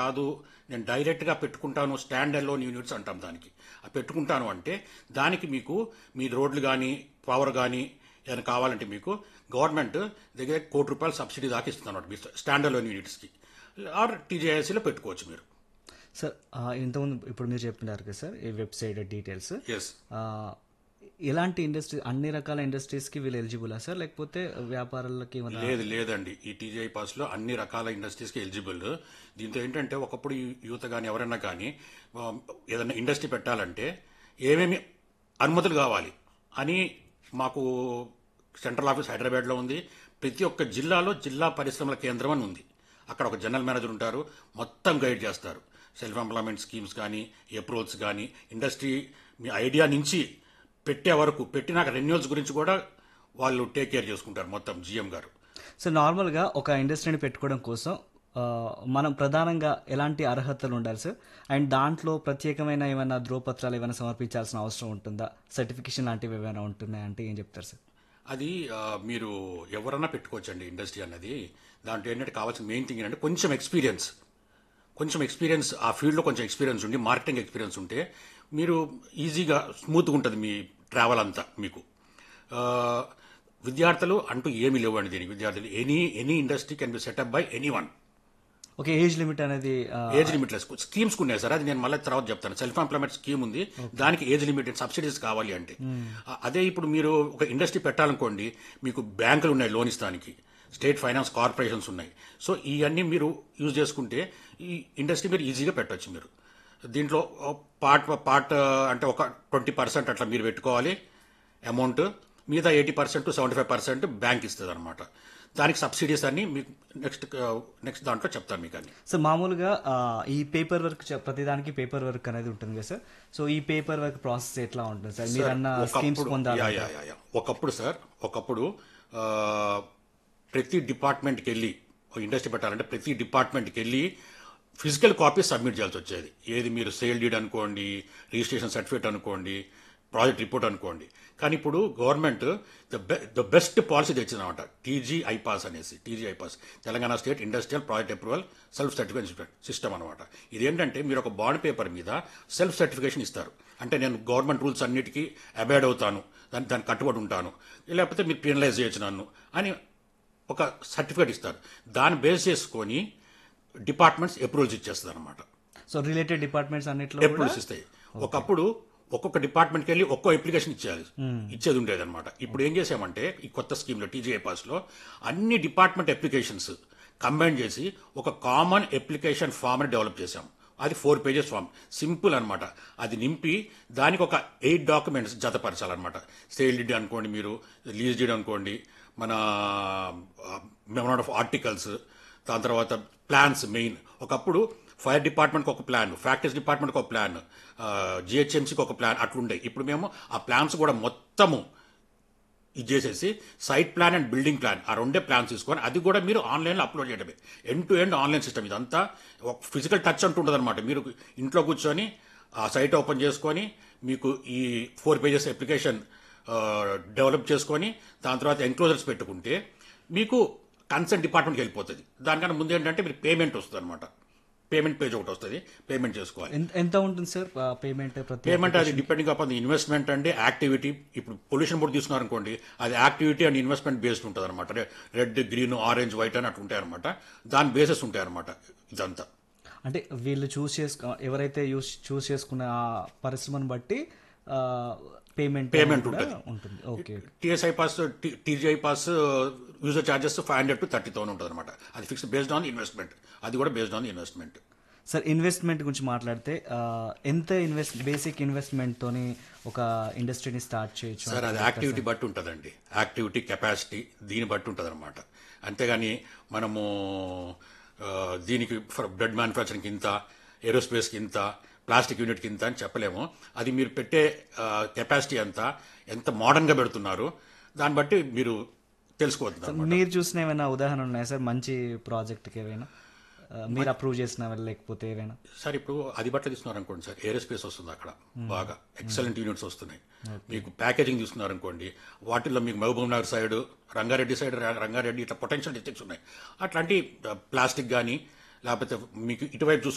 కాదు నేను డైరెక్ట్గా పెట్టుకుంటాను స్టాండ్ అలోన్ యూనిట్స్ అంటాం దానికి ఆ పెట్టుకుంటాను అంటే దానికి మీకు మీ రోడ్లు కానీ పవర్ కానీ ఏదైనా కావాలంటే మీకు గవర్నమెంట్ దగ్గర కోటి రూపాయలు సబ్సిడీ దాకా ఇస్తుంది అనమాట మీ స్టాండ్ అలోన్ యూనిట్స్కి ఆర్ టీజేఎస్సీలో పెట్టుకోవచ్చు మీరు సార్ ఆ, ఇంతకుముందు ఇప్పుడు మీరు చెప్పినారు కదా సార్ ఈ వెబ్సైట్ డీటెయిల్స్ ఎస్ ఆ, ఎలాంటి ఇండస్ట్రీ అన్ని రకాల ఇండస్ట్రీస్కి వీళ్ళు ఎలిజిబులా సార్ లేకపోతే వ్యాపారాలకి ఏమైనా లేదు లేదండి ఈ టీజీఐ పాస్ లో అన్ని రకాల ఇండస్ట్రీస్ కి ఎలిజిబుల్ దీంతో ఏంటంటే ఒకప్పుడు ఈ యువత కానీ ఎవరైనా కానీ ఆ, ఏదైనా ఇండస్ట్రీ పెట్టాలంటే ఏమేమి అనుమతులు కావాలి అని మాకు సెంట్రల్ ఆఫీస్ హైదరాబాద్లో ఉంది ప్రతి ఒక్క జిల్లాలో జిల్లా పరిశ్రమల కేంద్రం అని ఉంది అక్కడ ఒక జనరల్ మేనేజర్ ఉంటారు మొత్తం గైడ్ చేస్తారు సెల్ఫ్ ఎంప్లాయ్మెంట్ స్కీమ్స్ కానీ అప్రూవల్స్ కానీ ఇండస్ట్రీ మీ ఐడియా నుంచి పెట్టే వరకు పెట్టినాక రెన్యూల్స్ గురించి కూడా వాళ్ళు టేక్ కేర్ చేసుకుంటారు మొత్తం జిఎం గారు సో నార్మల్గా ఒక ఇండస్ట్రీని పెట్టుకోవడం కోసం ఆ, మనం ప్రధానంగా ఎలాంటి అర్హతలు ఉండాలి సార్ అండ్ దాంట్లో ప్రత్యేకమైన ఏమైనా ధ్రువపత్రాలు ఏమైనా సమర్పించాల్సిన అవసరం ఉంటుందా సర్టిఫికేషన్ లాంటివి ఏమైనా ఉంటున్నాయా అంటే ఏం చెప్తారు సార్ అది ఆ, మీరు ఎవరన్నా పెట్టుకోవచ్చండి ఇండస్ట్రీ అన్నది దాంట్లో ఏంటంటే కావాల్సిన మెయిన్ థింగ్ ఏంటంటే కొంచెం ఎక్స్పీరియన్స్ కొంచెం ఎక్స్పీరియన్స్ ఆ ఫీల్డ్లో కొంచెం ఎక్స్పీరియన్స్ ఉండి మార్కెటింగ్ ఎక్స్పీరియన్స్ ఉంటే మీరు ఈజీగా స్మూత్గా ఉంటుంది మీ ట్రావెల్ అంతా మీకు ఆ, విద్యార్థులు అంటూ ఏమీ లేవండి దీనికి విద్యార్థులు any any industry can be setup by any one okay age limit అనేది ఆ, ఏజ్ లిమిట్ లెస్ స్కీమ్స్ ఉన్నాయి సార్ అది నేను మళ్ళీ తర్వాత చెప్తాను సెల్ఫ్ ఎంప్లాయ్మెంట్ స్కీమ్ ఉంది దానికి ఏజ్ లిమిట్ సబ్సిడీస్ కావాలి అంటే అ- అదే ఇప్పుడు మీరు ఒక ఇండస్ట్రీ పెట్టాలనుకోండి మీకు బ్యాంకులు ఉన్నాయి లోన్ ఇస్తానికి స్టేట్ ఫైనాన్స్ కార్పొరేషన్స్ ఉన్నాయి సో ఇవన్నీ మీరు యూజ్ చేసుకుంటే ఈ ఇండస్ట్రీ మీరు ఈజీగా పెట్టొచ్చు మీరు దీంట్లో పార్ట్ పార్ట్ అంటే ఒక ట్వంటీ పర్సెంట్ అట్లా మీరు పెట్టుకోవాలి అమౌంట్ మిగతా eighty percent seventy five percent bank ఇస్తుంది అనమాట దానికి సబ్సిడీస్ అన్ని మీకు నెక్స్ట్ నెక్స్ట్ దాంట్లో చెప్తాను మీకు అన్ని సో మామూలుగా ఆ, ఈ పేపర్ వర్క్ చ- ప్రతిదానికి పేపర్ వర్క్ అనేది ఉంటుంది కదా సార్ సో ఈ పేపర్ వర్క్ ప్రాసెస్ ఎట్లా ఉంటుంది సార్ మీరు అన్న స్కీమ్స్ ఒకప్పుడు పొందాలి యా, యా, యా, యా. ఒకప్పుడు సార్ ఒకప్పుడు ఆ, ప్రతి డిపార్ట్మెంట్కి వెళ్ళి ఒక ఇండస్ట్రీ పెట్టాలంటే ప్రతి డిపార్ట్మెంట్కి వెళ్ళి ఫిజికల్ కాపీ సబ్మిట్ చేయాల్సి వచ్చేది ఏది మీరు సేల్ డీడ్ అనుకోండి రిజిస్ట్రేషన్ సర్టిఫికేట్ అనుకోండి ప్రాజెక్ట్ రిపోర్ట్ అనుకోండి కానీ ఇప్పుడు government the the best policy తెచ్చిందన్నమాట టీజీ ఐపాస్ అనేసి TG iPASS Telangana state industrial project approval self certification system అనమాట ఇదేంటంటే మీరు ఒక బాండ్ పేపర్ మీద సెల్ఫ్ సర్టిఫికేషన్ ఇస్తారు అంటే నేను గవర్నమెంట్ రూల్స్ అన్నిటికీ అబైడ్ అవుతాను దాని దానికి కట్టుబడి ఉంటాను లేకపోతే మీరు పెనలైజ్ చేయొచ్చు నన్ను అని ఒక సర్టిఫికేట్ ఇస్తారు దాన్ని బేస్ చేసుకొని డిపార్ట్మెంట్స్ అప్రూవల్స్ ఇచ్చేస్తుంది అనమాట సో రిలేటెడ్ డిపార్ట్మెంట్స్ అన్నిట్లో కూడా అప్రూవల్స్ ఇస్తాయి ఒకప్పుడు ఒక్కొక్క డిపార్ట్మెంట్కి వెళ్ళి ఒక్కో అప్లికేషన్ ఇచ్చేయాలి ఇచ్చేది ఉండేది అనమాట ఇప్పుడు ఏం చేసామంటే ఈ కొత్త స్కీమ్లో టీజీఐ పాస్లో అన్ని డిపార్ట్మెంట్ అప్లికేషన్స్ కంబైన్ చేసి ఒక కామన్ అప్లికేషన్ ఫామ్ ని డెవలప్ చేశాం అది ఫోర్ పేజెస్ ఫామ్ సింపుల్ అనమాట అది నింపి దానికి ఒక ఎయిట్ డాక్యుమెంట్స్ జతపరచాలన్నమాట సేల్ డీడ్ అనుకోండి మీరు లీజ్ డీడ్ అనుకోండి మన మెమోరాండ్ ఆఫ్ ఆర్టికల్స్ దాని తర్వాత ప్లాన్స్ మెయిన్ ఒకప్పుడు ఫైర్ డిపార్ట్మెంట్కి ఒక ప్లాన్ ఫ్యాక్టరీస్ డిపార్ట్మెంట్కి ఒక ప్లాన్ జిహెచ్ఎంసీకి ఒక ప్లాన్ అట్లుండే ఇప్పుడు మేము ఆ ప్లాన్స్ కూడా మొత్తము ఇది చేసేసి site plan and building plan ఆ రెండే ప్లాన్స్ తీసుకొని అది కూడా మీరు ఆన్లైన్లో అప్లోడ్ చేయడమే end to end online system ఇదంతా ఒక ఫిజికల్ టచ్ అంటుంటుంది అనమాట మీరు ఇంట్లో కూర్చొని ఆ సైట్ ఓపెన్ చేసుకొని మీకు ఈ ఫోర్ పేజెస్ అప్లికేషన్ డెవలప్ చేసుకొని దాని తర్వాత ఎంక్లోజర్స్ పెట్టుకుంటే మీకు కన్సర్న్ డిపార్ట్మెంట్కి వెళ్ళిపోతుంది దానికన్నా ముందు ఏంటంటే మీరు పేమెంట్ వస్తుంది అనమాట పేమెంట్ పేజ్ ఒకటి వస్తుంది పేమెంట్ చేసుకోవాలి ఎంత- ఎంత ఉంటుంది సార్ పేమెంట్ ప్రతి పేమెంట్ అది డిపెండింగ్ అపాన్ ది ఇన్వెస్ట్మెంట్ అండి యాక్టివిటీ ఇప్పుడు పొల్యూషన్ బోర్డు తీసుకున్నారు అనుకోండి అది యాక్టివిటీ అండ్ ఇన్వెస్ట్మెంట్ బేస్డ్ ఉంటుంది అనమాట రెడ్ గ్రీన్ ఆరెంజ్ వైట్ అని అట్లా ఉంటాయి అనమాట దాని బేసెస్ ఉంటాయి అనమాట ఇదంతా అంటే వీళ్ళు చూస్ చేసుకో ఎవరైతే యూస్ చూస్ చేసుకున్న ఆ పరిశ్రమను బట్టి పేమెంట్ Payment ఉంటుంది okay TS i pass TG i pass user charges five hundred to thirty thousand ఉంటుంది అనమాట అది ఫిక్స్ బేస్డ్ ఆన్ ఇన్వెస్ట్మెంట్ అది కూడా based on investment sir investment గురించి మాట్లాడితే ఆ, ఎంత ఇన్వెస్ట్ బేసిక్ ఇన్వెస్ట్మెంట్ తోని ఒక ఇండస్ట్రీని స్టార్ట్ చేయొచ్చు సార్ అది యాక్టివిటీ బట్టి ఉంటుందండి యాక్టివిటీ కెపాసిటీ దీన్ని బట్టి ఉంటుంది అనమాట అంతేగాని మనము ఆ, దీనికి ఫర్ బ్లడ్ మ్యానుఫ్యాక్చరింగ్కి ఇంత ఏరోస్పేస్కి ఇంత ప్లాస్టిక్ యూనిట్కి ఇంత అని చెప్పలేము అది మీరు పెట్టే కెపాసిటీ అంతా ఎంత మోడర్న్గా పెడుతున్నారు దాన్ని బట్టి మీరు తెలుసుకోవచ్చు మీరు చూసిన ఏమైనా ఉదాహరణ ఉన్నాయా సార్ మంచి ప్రాజెక్ట్కి ఏవైనా ఆ, మీరు అప్రూవ్ చేసిన లేకపోతే ఏవైనా సార్ ఇప్పుడు అది బట్టలు తీసుకున్నారు అనుకోండి సార్ ఏరోస్పేస్ వస్తుంది అక్కడ బాగా ఎక్సలెంట్ యూనిట్స్ వస్తున్నాయి మీకు ప్యాకేజింగ్ తీసుకున్నారు అనుకోండి వాటిల్లో మీకు Mahabubnagar side Rangareddy side Rangareddy ఇట్లా పొటెన్షియల్ డిస్ట్రిక్ట్స్ ఉన్నాయి అట్లాంటి ప్లాస్టిక్ కానీ లేకపోతే మీకు ఇటువైపు చూసుకుంటే